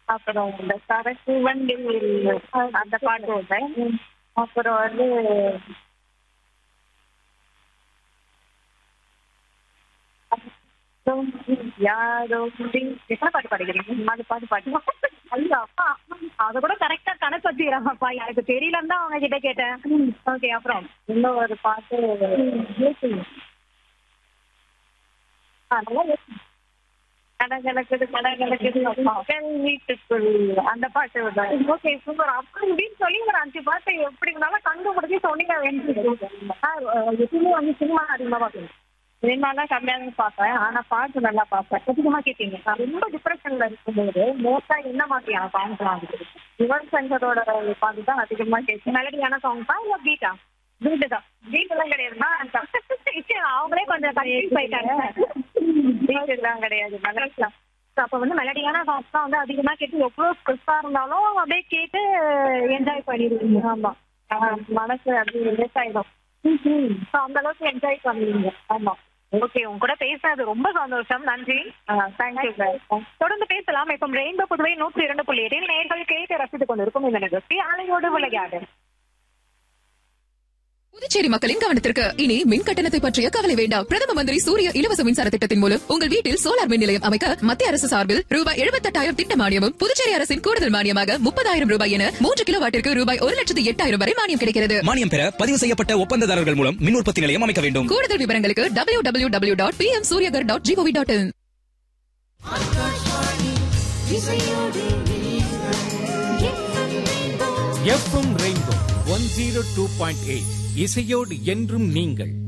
அப்புறம் இந்த சரக்கு வண்டி அந்த பாட்டு ஒண்ணு அப்புறம் வந்து யாரோ எத்தனை பாட்டு பாடுகிறீங்க நாலு பாட்டு பாட்டு ஐயோ அப்பா அத கூட கரெக்டா கணக்கு வச்சுக்கிறாங்கப்பா எனக்கு தெரியலன்னு தான் அவங்க கிட்ட கேட்டேன் ஓகே அப்புறம் இன்னும் ஒரு பாட்டு ஆ, நல்லா யோசிங்க. கடகலக்குது கடகலக்குது மக்கள் வீட்டுக்குள் அந்த பாட்டு விடுறேன் ஓகே சூப்பர் அப்படி இப்படின்னு சொல்லி ஒரு அஞ்சு பாட்டு எப்படி இருந்தாலும் கண்டுபிடிச்சி சொன்னீங்க வேண்டியது எப்பவுமே வந்து சினிமா அதிகமா பாக்குறேன் சினிமாலாம் கம்மியாக தான் பார்ப்பேன் ஆனா பாட்டு நல்லா பார்ப்பேன் அதிகமா கேட்பீங்க நான் ரொம்ப டிப்ரெஷன்ல இருக்கும்போது மோஸ்டா என்ன மாதிரியான சாங்ஸ் நான் யுவன் சங்கரோட பாட்டு தான் அதிகமா கேட்பேன் மெலடியான சாங்ஸா இல்ல பீட்டா வீட்டு தான் வீட்டெல்லாம் கிடையாதுன்னா அவங்களே கொஞ்சம் கன்ஃபியூஸ் போயிட்டாங்க வீட்டுலாம் கிடையாது நல்லா So, அப்ப வந்து மெலடியான சாங்ஸ் தான் வந்து அதிகமா கேட்டு எவ்வளவு ஸ்ட்ரெஸ்ஸா இருந்தாலும் அப்படியே கேட்டு என்ஜாய் பண்ணிடுவீங்க ஆமா ஆஹ் மனசு அப்படியே ரிலேட் ஆயிடும் So, அந்த அளவுக்கு என்ஜாய் பண்ணுவீங்க ஆமா ஓகே உங்க கூட பேசுனது ரொம்ப சந்தோஷம் நன்றி தேங்க்யூ தொடர்ந்து பேசலாம் இப்போ ரெயின்போ புதுவை நூற்றி இரண்டு புள்ளி எட்டில் நேர்கள் கேட்டு ரசித்துக் கொண்டிருக்கும் இந்த நிகழ்ச்சி அலையோடு விளையாடு புதுச்சேரி மக்களின் கவனத்திற்கு இனி மின் கட்டணத்தை பற்றிய கவலை வேண்டாம் பிரதம மந்திரி சூரிய இலவச மின்சார திட்டத்தின் மூலம் உங்கள் வீட்டில் சோலார் மின் நிலையம் அமைக்க மத்திய அரசு சார்பில் ரூபாய் எழுபத்தெட்டாயிரம் திட்ட மானியமும் புதுச்சேரி அரசின் கூடுதல் மானியமாக முப்பதாயிரம் ரூபாய் என மூன்று கிலோ வாட்டிற்கு ரூபாய் ஒரு லட்சத்து எட்டாயிரம் வரை மானியம் கிடைக்கிறது மானியம் பெற பதிவு செய்யப்பட்ட ஒப்பந்ததாரர்கள் மூலம் மின் உற்பத்தி நிலையம் அமைக்க வேண்டும் கூடுதல் விவரங்களுக்கு W W W dot P M Suryaghar dot G O V dot in FM rainbow one zero two point eight இசையோடு என்றும் நீங்கள்